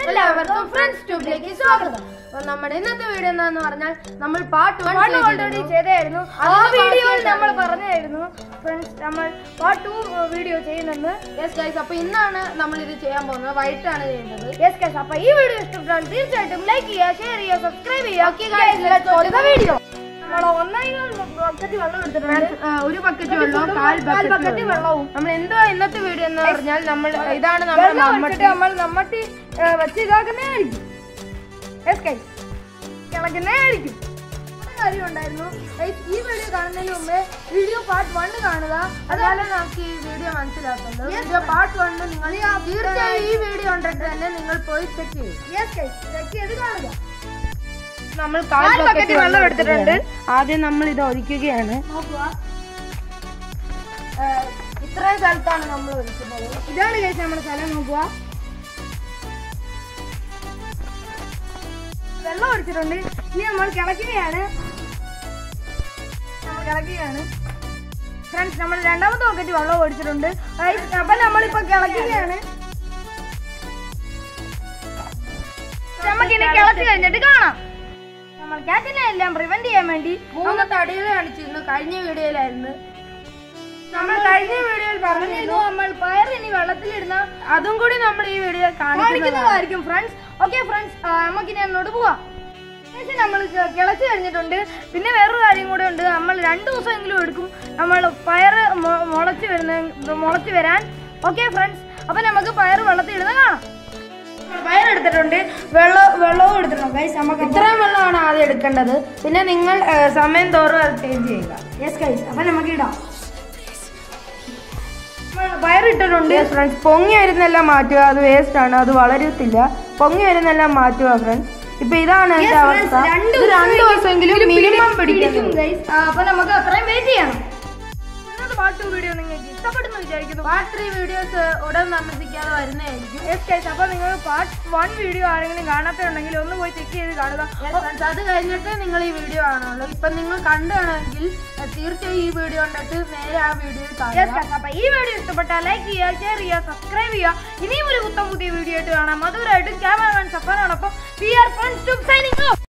എല്ലാവർക്കും ഫ്രണ്ട്സ് ട്യൂബിലേക്ക് സ്വാഗതം അപ്പൊ നമ്മുടെ ഇന്നത്തെ വീഡിയോ എന്താന്ന് പറഞ്ഞാൽ നമ്മൾ പാർട്ട് വൺ ഓൾറെഡി ചെയ്തായിരുന്നു ആ അതിന്റെ വീഡിയോയിൽ ബാക്കിയാണ്. നമ്മൾ പറഞ്ഞായിരുന്നു ഫ്രണ്ട്സ് നമ്മൾ പാർട്ട് ടു വീഡിയോ ചെയ്യുന്നെന്ന് യെസ് ഗൈസ് അപ്പൊ ഇന്നാണ് നമ്മൾ ഇത് ചെയ്യാൻ പോകുന്നത് വൈകിട്ടാണ് ചെയ്യുന്നത് യെസ് ഗൈസ് അപ്പൊ ഈ വീഡിയോ ഇഷ്ടപ്പെട്ടാൽ തീർച്ചയായിട്ടും ലൈക്ക് ചെയ്യുക ഷെയർ ചെയ്യുക സബ്സ്ക്രൈബ് ചെയ്യുക Okay, guys, let's go to the video നമ്മൾ ഒന്നേകാൽ ബക്കറ്റ് വെള്ളം എടുത്തിട്ടുണ്ട് ആ, ഒരു ബക്കറ്റ് വെള്ളവും കാൽ കാൽ ബക്കറ്റ് ബക്കറ്റ് വെള്ളവും നമ്മൾ എന്തുവാ ഇന്നത്തെ വീഡിയോ എന്ന് പറഞ്ഞാൽ നമ്മൾ ഇതാണ് നമ്മുടെ വെള്ളം മമ്മട്ടി ഒഴിച്ചിട്ട് നമ്മൾ നമ്മട്ടി ഏ, വെച്ച് ഇതാക്കുന്നതായിരിക്കും യെസ് ഗൈസ് കിളക്കുന്നതായിരിക്കും ഒരു കാര്യം ഉണ്ടായിരുന്നു Guys, ഈ വീഡിയോ കാണുന്നതിന് മുമ്പേ വീഡിയോ പാർട്ട് വൺ കാണുക അതാണ് നമുക്ക് ഈ വീഡിയോ മനസ്സിലാക്കുന്നത് വീഡിയോ പാർട്ട് വൺ നിങ്ങൾ തീർച്ചയായും ഈ വീഡിയോ കണ്ടിട്ട് തന്നെ നിങ്ങൾ പോയി ചെക്ക് ചെയ്യും യെസ് ഗൈസ് ചെക്ക് ചെയ്ത് കാണുക നമ്മൾ കാൽ കാൽ bucket ബക്കറ്റ് വെള്ളം വെള്ളം എടുത്തിട്ടുണ്ട്. എടുത്തിട്ടുണ്ട് ആദ്യം നമ്മൾ ഇത് ഒഴിക്കുകയാണ് നോക്കുക ഏ, ഇത്രയും സ്ഥലത്താണ് നമ്മൾ ഒഴിക്കുന്നത് ഇതാണ് കേസ് നമ്മുടെ സ്ഥലം നോക്കുക വെള്ളം ഒഴിച്ചിട്ടുണ്ട് ഇനി നമ്മൾ കിളക്കുകയാണ് നമ്മൾ കിളക്കുകയാണ് ഫ്രണ്ട്സ് നമ്മൾ രണ്ടാമത്തെ ബക്കറ്റ് വെള്ളം ഒഴിച്ചിട്ടുണ്ട് Guys, അപ്പൊ നമ്മളിപ്പോ കിളക്കുകയാണ് നമുക്കിനി കിളച്ച് കഴിഞ്ഞിട്ട് കാണാം നമ്മൾ കാറ്റിനെ എല്ലാം പ്രിവെന്റ് ചെയ്യാൻ വേണ്ടി മൂന്ന് തടികൾ കാണിച്ചിരുന്നു കഴിഞ്ഞ വീഡിയോയിലായിരുന്നു നമ്മൾ കഴിഞ്ഞ വീഡിയോയിൽ പറഞ്ഞിരുന്നു നമ്മൾ പയർ ഇനി വെള്ളത്തിലിടുന്ന അതും കൂടി നമ്മൾ ഈ വീഡിയോ കാണിക്കുന്നതാണ് കാണിക്കുന്നതായിരിക്കും ഫ്രണ്ട്സ് ഓക്കെ ഫ്രണ്ട്സ് നമുക്കിനി അങ്ങോട്ട് പോവാം ഏകദേശം നമ്മൾ കി- കിളച്ച് കഴിഞ്ഞിട്ടുണ്ട് പിന്നെ വേറൊരു കാര്യം കൂടെ ഉണ്ട് നമ്മൾ രണ്ട് ദിവസമെങ്കിലും എടുക്കും നമ്മൾ പയർ മൊ- മുളച്ച് വരുന്ന മുളച്ച് വരാൻ ഓക്കെ ഫ്രണ്ട്സ് അപ്പൊ നമുക്ക് പയർ വെള്ളത്തിൽ ഇടുന്ന കാണാം പയർ എടുത്തിട്ടുണ്ട് വെള്ളം വെള്ളവും എടുത്തിട്ടുണ്ട് ഗൈസ് നമുക്ക് ഇത്രയും വെള്ളമാണ് ആദ്യം എടുക്കേണ്ടത് പിന്നെ നിങ്ങൾ ഏ, സമയം തോറും അത് ചേഞ്ച് ചെയ്യുക യെസ് ഗൈസ് അപ്പൊ നമുക്ക് ഇടാം നമ്മൾ പയർ ഇട്ടിട്ടുണ്ട് ഫ്രണ്ട്സ് പൊങ്ങി വരുന്നെല്ലാം മാറ്റുക അത് വേസ്റ്റ് ആണ് അത് വളരത്തില്ല പൊങ്ങി വരുന്നെല്ലാം മാറ്റുക ഫ്രണ്ട്സ് ഇപ്പൊ ഇതാണ് Yes, എന്റെ friends, അവസ്ഥ രണ്ട് ഇത് രണ്ട് ദിവസമെങ്കിലും മിനിമം പിടിക്കും guys. ആ, അപ്പൊ നമുക്ക് അത്രയും വെയിറ്റ് ചെയ്യണം ഇന്നത്തെ പാർട്ട് ടു വീഡിയോ നിങ്ങൾക്ക് ഇഷ്ടപ്പെടുന്നു വിചാരിക്കുന്നു പാർട്ട് ത്രീ വീഡിയോസ് ഉടൻ താമസിക്കാതെ വരുന്നതായിരിക്കും യെസ് ഗൈസ് അപ്പൊ നിങ്ങൾ പാർട്ട് വൺ വീഡിയോ ആരെങ്കിലും കാണാത്തുണ്ടെങ്കിൽ ഒന്ന് പോയി ചെക്ക് ചെയ്ത് കാണുക Yes, friends, അത് കഴിഞ്ഞിട്ട് നിങ്ങൾ ഈ വീഡിയോ കാണുള്ളൂ ഇപ്പൊ നിങ്ങൾ കണ്ടുകയാണെങ്കിൽ തീർച്ചയായും ഈ വീഡിയോ കണ്ടിട്ട് നേരെ ആ വീഡിയോ യെസ് കാണുക ഗൈസ് അപ്പൊ ഈ വീഡിയോ ഇഷ്ടപ്പെട്ടാൽ ലൈക്ക് ചെയ്യുക ഷെയർ ചെയ്യുക സബ്സ്ക്രൈബ് ചെയ്യുക ഇനിയും ഒരു പുത്തം പുതിയ വീഡിയോ ആയിട്ട് കാണാം മധുരായിട്ടും ക്യാമറമാൻ സഫാനോടൊപ്പം we are friends two signing of